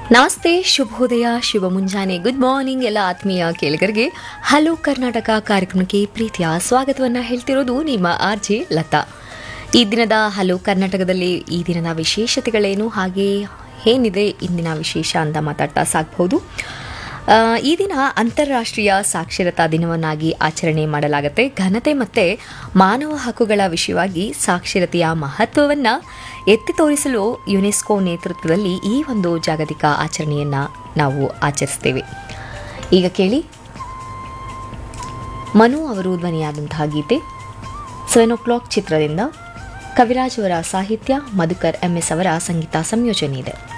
ನಮಸ್ತೆ ಶುಭೋದಯ ಶುಭ ಮುಂಜಾನೆ ಗುಡ್ ಮಾರ್ನಿಂಗ್ ಎಲ್ಲ ಆತ್ಮೀಯ ಕೇಳಿಗರಿಗೆ ಹಲೋ ಕರ್ನಾಟಕ ಕಾರ್ಯಕ್ರಮಕ್ಕೆ ಪ್ರೀತಿಯ ಸ್ವಾಗತವನ್ನು ಹೇಳ್ತಿರೋದು ನಿಮ್ಮ ಆರ್ ಜೆ ಲತಾ ಈ ದಿನದ ಹಲೋ ಕರ್ನಾಟಕದಲ್ಲಿ ಈ ದಿನದ ವಿಶೇಷತೆಗಳೇನು ಹಾಗೆ ಏನಿದೆ ಇಂದಿನ ವಿಶೇಷ ಅಂತ ಮಾತಾಡ್ತಾ ಸಾಗಬಹುದು ಆ, ಈ ದಿನ ಅಂತಾರಾಷ್ಟ್ರೀಯ ಸಾಕ್ಷರತಾ ದಿನವನ್ನಾಗಿ ಆಚರಣೆ ಮಾಡಲಾಗುತ್ತೆ ಘನತೆ ಮತ್ತು ಮಾನವ ಹಕ್ಕುಗಳ ವಿಷಯವಾಗಿ ಸಾಕ್ಷರತೆಯ ಮಹತ್ವವನ್ನು ಎತ್ತಿ ತೋರಿಸಲು ಯುನೆಸ್ಕೋ ನೇತೃತ್ವದಲ್ಲಿ ಈ ಒಂದು ಜಾಗತಿಕ ಆಚರಣೆಯನ್ನು ನಾವು ಆಚರಿಸ್ತೇವೆ ಈಗ ಕೇಳಿ ಮನು ಅವರು ಧ್ವನಿಯಾದಂತಹ ಗೀತೆ ಸೆವೆನ್ ಓ ಕ್ಲಾಕ್ ಚಿತ್ರದಿಂದ ಕವಿರಾಜ್ ಅವರ ಸಾಹಿತ್ಯ ಮಧುಕರ್ ಎಂ ಎಸ್ ಅವರ ಸಂಗೀತ ಸಂಯೋಜನೆ ಇದೆ